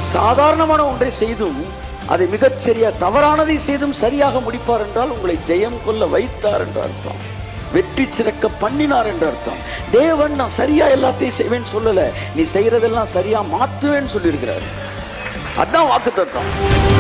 சாதாரணமான ஒன்றை செய்தும் அதை மிகச் சரியா தவறானதை செய்தும் சரியாக முடிப்பார் என்றால் உங்களை ஜெயம் கொள்ள வைத்தார் என்று அர்த்தம் வெற்றி சிறக்க பண்ணினார் என்று அர்த்தம் தேவன் நான் சரியா எல்லாத்தையும் செய்வேன்னு சொல்லல நீ செய்யறதெல்லாம் சரியா மாத்துவேன்னு சொல்லியிருக்கிறார் அதான் வாக்கு தத்துவம்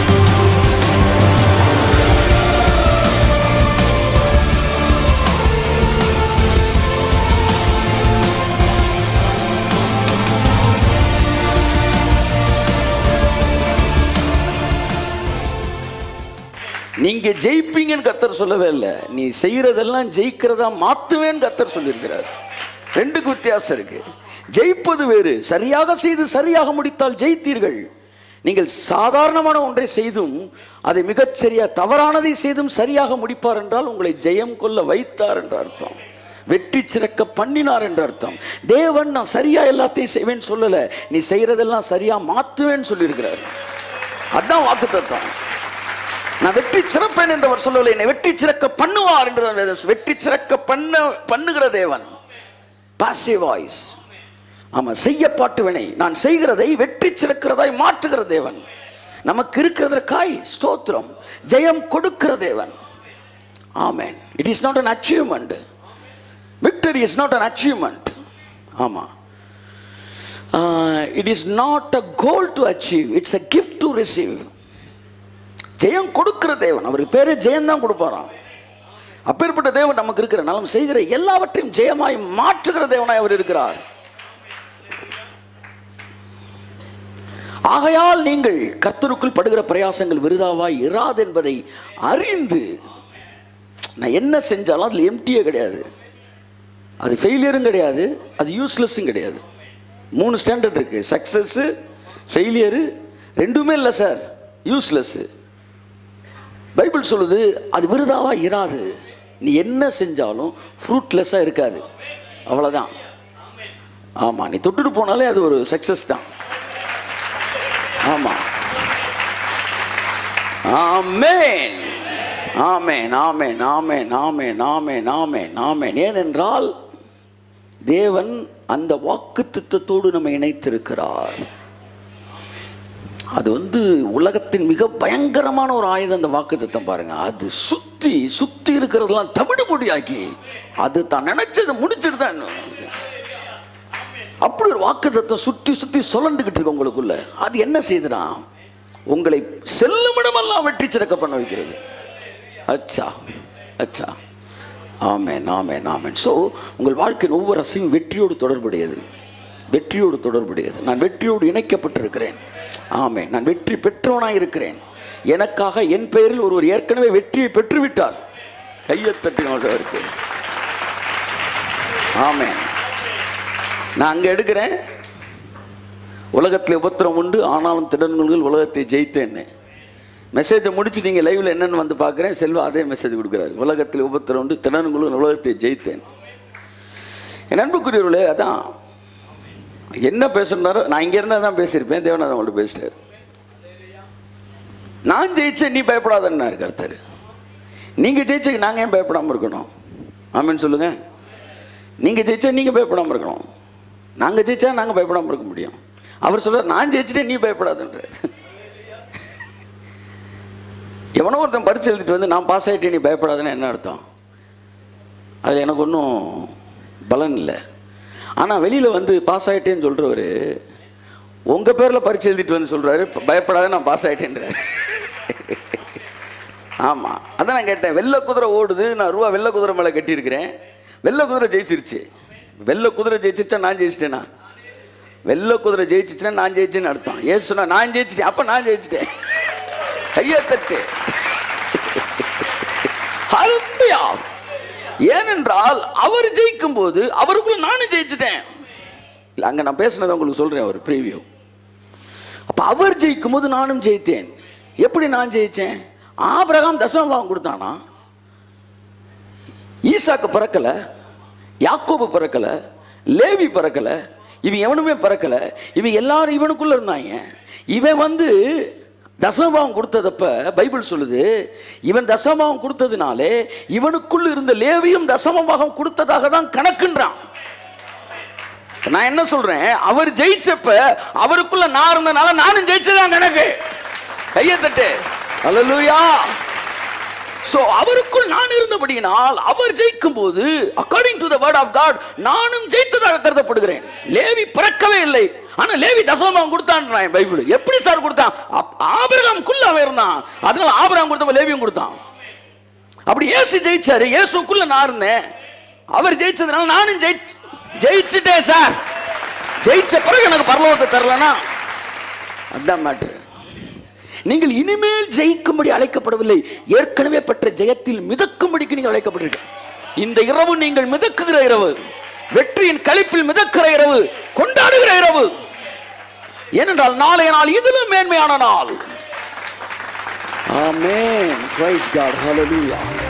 நீங்க ஜெயிப்பீங்கன்னு கர்த்தர் சொல்லவே இல்லை நீ செய்யறதெல்லாம் ஜெயிக்கிறதா மாத்துவேன்னு கர்த்தர் சொல்லியிருக்கிறார் ரெண்டுக்கு வித்தியாசம் இருக்கு ஜெயிப்பது வேறு சரியாக செய்து சரியாக முடித்தால் ஜெயித்தீர்கள் நீங்கள் சாதாரணமான ஒன்றை செய்தும் அதை மிகச் சரியா தவறானதை செய்தும் சரியாக முடிப்பார் என்றால் உங்களை ஜெயம் கொள்ள வைத்தார் என்று அர்த்தம் வெற்றி சிறக்க பண்ணினார் என்று அர்த்தம் தேவன் நான் சரியா எல்லாத்தையும் செய்வேன்னு சொல்லல நீ செய்யறதெல்லாம் சரியா மாத்துவேன்னு சொல்லியிருக்கிறார் அதான் வாக்கு தத்துவம் நான் வெற்றி சிறப்பேன் என்றவர் சொல்லவில்லை என்னை வெற்றி சிறக்க பண்ணுவார் என்று வேதம் சொல்லுது. வெற்றி சிறக்க பண்ண பண்ணுகிற தேவன் பாசிவ் வாய்ஸ் ஆமா செய்ய பாட்டுவனை நான் செய்கிறதை வெற்றி சிறக்கிறதாய் மாற்றுகிற தேவன் நமக்கு இருக்கிறதற்காய் ஸ்தோத்திரம் ஜெயம் கொடுக்கிற தேவன் ஆமென் it is not an achievement victory is not an achievement ஆமா it is not a goal to achieve it's a gift to receive ஜெயம் கொடுக்கிற தேவன் அவருக்கு பேரே ஜெயம் தான் கொடுப்பாராம் அப்பேற்பட்ட தேவன் நமக்கு இருக்கிற நலம் செய்கிற எல்லாவற்றையும் ஜெயமாய் மாற்றுகிற தேவனாய் அவர் இருக்கிறார் ஆகையால் நீங்கள் கர்த்தருக்குள் படுகிற பிரயாசங்கள் விருதாவாய் இராது என்பதை அறிந்து நான் என்ன செஞ்சாலும் அதில் எம்டியே கிடையாது அது ஃபெயிலியரும் கிடையாது அது யூஸ்லெஸ்ஸும் கிடையாது மூணு ஸ்டாண்டர்ட் இருக்குது சக்ஸஸ்ஸு ஃபெயிலியரு ரெண்டுமே இல்லை சார் யூஸ்லெஸ்ஸு பைபிள் சொல்லுது அது விருதாவா இராது நீ என்ன செஞ்சாலும் ஃப்ரூட்லெஸ்ஸாக இருக்காது அவ்வளோதான் ஆமாம் நீ தொட்டுட்டு போனாலே அது ஒரு சக்ஸஸ் தான் ஆமாம் ஆமேன் ஆமேன் ஆமேன் ஆமேன் ஆமேன் ஆமேன் ஆமேன் ஆமேன் ஏனென்றால் தேவன் அந்த வாக்கு திட்டத்தோடு நம்ம இணைத்திருக்கிறார் அது வந்து உலகத்தின் மிக பயங்கரமான ஒரு ஆயுதம் அந்த வாக்கு திட்டம் பாருங்க அது சுத்தி சுத்தி இருக்கிறதெல்லாம் தவிடு பொடியாக்கி அது தான் நினைச்சதை முடிச்சிட்டு தான் இன்னும். அப்படி ஒரு வாக்கு தத்துவம் சுற்றி சுற்றி சுழண்டுகிட்டு இருக்கு உங்களுக்குள்ள அது என்ன செய்யுதுன்னா உங்களை செல்லுமிடமெல்லாம் வெற்றி சிறக்க பண்ண வைக்கிறது அச்சா அச்சா ஆமேன் ஆமேன் ஆமேன் ஸோ உங்கள் வாழ்க்கையின் ஒவ்வொரு அசையும் வெற்றியோடு தொடர்புடையது வெற்றியோடு தொடர்புடையது நான் வெற்றியோடு இணைக்கப்பட்டிருக்கிறேன் ஆமே நான் வெற்றி பெற்றவனாய் இருக்கிறேன் எனக்காக என் பெயரில் ஒருவர் ஏற்கனவே வெற்றியை பெற்றுவிட்டார் கையை தட்டினோட இருக்கு ஆமே நான் அங்கே எடுக்கிறேன் உலகத்தில் உபத்திரம் உண்டு ஆனாலும் திடன்கள் உலகத்தை ஜெயித்தேன்னு மெசேஜை முடிச்சு நீங்கள் லைவில் என்னென்னு வந்து பார்க்குறேன் செல்வா அதே மெசேஜ் கொடுக்குறாரு உலகத்தில் உபத்திரம் உண்டு திடன்களும் உலகத்தை ஜெயித்தேன் என் அன்புக்குரியவர்களே அதான் என்ன பேசுனாரோ நான் இங்கே இருந்தால் தான் பேசியிருப்பேன் தேவநாதன் அவங்கள்ட்ட பேசிட்டார் நான் ஜெயிச்சேன் நீ பயப்படாதன்னாரு கர்த்தர் நீங்கள் ஜெயிச்ச நாங்கள் ஏன் பயப்படாமல் இருக்கணும் ஆமேன்னு சொல்லுங்கள் நீங்கள் ஜெயிச்சா நீங்கள் பயப்படாமல் இருக்கணும் நாங்கள் ஜெயிச்சா நாங்கள் பயப்படாமல் இருக்க முடியும் அவர் சொல்றார் நான் ஜெயிச்சிட்டேன் நீ பயப்படாதுன்றார் எவனோ ஒருத்தன் பரிச்சு எழுதிட்டு வந்து நான் பாஸ் ஆகிட்டேன் நீ பயப்படாதுன்னு என்ன அர்த்தம் அது எனக்கு ஒன்றும் பலன் இல்லை ஆனால் வெளியில் வந்து பாஸ் ஆகிட்டேன்னு சொல்கிறவர் உங்கள் பேரில் பரிச்சு எழுதிட்டு வந்து சொல்கிறாரு பயப்படாத நான் பாஸ் ஆகிட்டேன்றார் ஆமாம் அதான் நான் கேட்டேன் வெள்ளை குதிரை ஓடுது நான் ரூபா வெள்ளை குதிரை மேலே கட்டியிருக்கிறேன் வெள்ளை குதிரை ஜெயிச்சிருச்சு வெள்ளை குதிரை ஜெயிச்சிருச்சா நான் ஜெயிச்சிட்டேனா வெள்ளை குதிரை ஜெயிச்சிச்சுன்னா நான் ஜெயிச்சேன்னு அர்த்தம் ஏன் சொன்னா நான் ஜெயிச்சிட்டேன் அப்போ நான் ஜெயிச்சிட்டேன் கையை தட்டு அருமையா ஏனென்றால் அவர் ஜெயிக்கும் போது அவருக்குள்ள நானும் ஜெயிச்சிட்டேன் இல்லை அங்கே நான் பேசுனதை உங்களுக்கு சொல்கிறேன் ஒரு ப்ரீவியூ அப்போ அவர் ஜெயிக்கும் போது நானும் ஜெயித்தேன் எப்படி நான் ஜெயித்தேன் ஆபிரகாம் தசமபாகம் கொடுத்தானா ஈசாக்கு பிறக்கலை யாக்கோபு பிறக்கலை லேவி பிறக்கலை இவன் எவனுமே பிறக்கலை இவன் எல்லாரும் இவனுக்குள்ள இருந்தாங்க இவன் வந்து தசமபாவம் கொடுத்ததப்ப பைபிள் சொல்லுது இவன் தசமபாவம் கொடுத்ததுனாலே இவனுக்குள் இருந்த லேவியும் தசமபாகம் கொடுத்ததாக தான் கணக்குன்றான் நான் என்ன சொல்றேன் அவர் ஜெயிச்சப்ப அவருக்குள்ள நான் இருந்தனால நானும் ஜெயிச்சதான் கணக்கு கையை தட்டு அல்லேலூயா சோ அவருக்குள் நான் இருந்தபடியினால் அவர் ஜெயிக்கும் போது according to the word of God நானும் ஜெயித்ததாக கருதப்படுகிறேன் லேவி பிறக்கவே இல்லை ஆனா லேவி தசமம் கொடுத்தான் பைபிள் எப்படி சார் கொடுத்தான் அப்- ஆபிரகாமுக்குள்ள அவன் இருந்தான் அதனால ஆபிரகாம் கொடுத்தப்ப லேவியும் கொடுத்தான் அப்படி இயேசு ஜெயிச்சாரு இயேசுக்குள்ள நான் இருந்தேன் அவர் ஜெயிச்சதுனால நானும் ஜெயி ஜெயிச்சிட்டேன் சார் ஜெயிச்ச பிறகு எனக்கு பரலோகத்தை தரலனா அதான் மேட்ரு நீங்கள் இனிமேல் ஜெயிக்கும்படி அழைக்கப்படவில்லை ஏற்கனவே பெற்ற ஜெயத்தில் மிதக்கும்படிக்கு நீங்கள் அழைக்கப்பட்டிருக்க இந்த இரவு நீங்கள் மிதக்குகிற இரவு வெற்றியின் களிப்பில் மிதக்கிற இரவு கொண்டாடுகிற இரவு ஏனென்றால் நாளைய நாள் இதிலும் மேன்மையான நாள் ஆமென் பிரைஸ் காட் ஹalleluya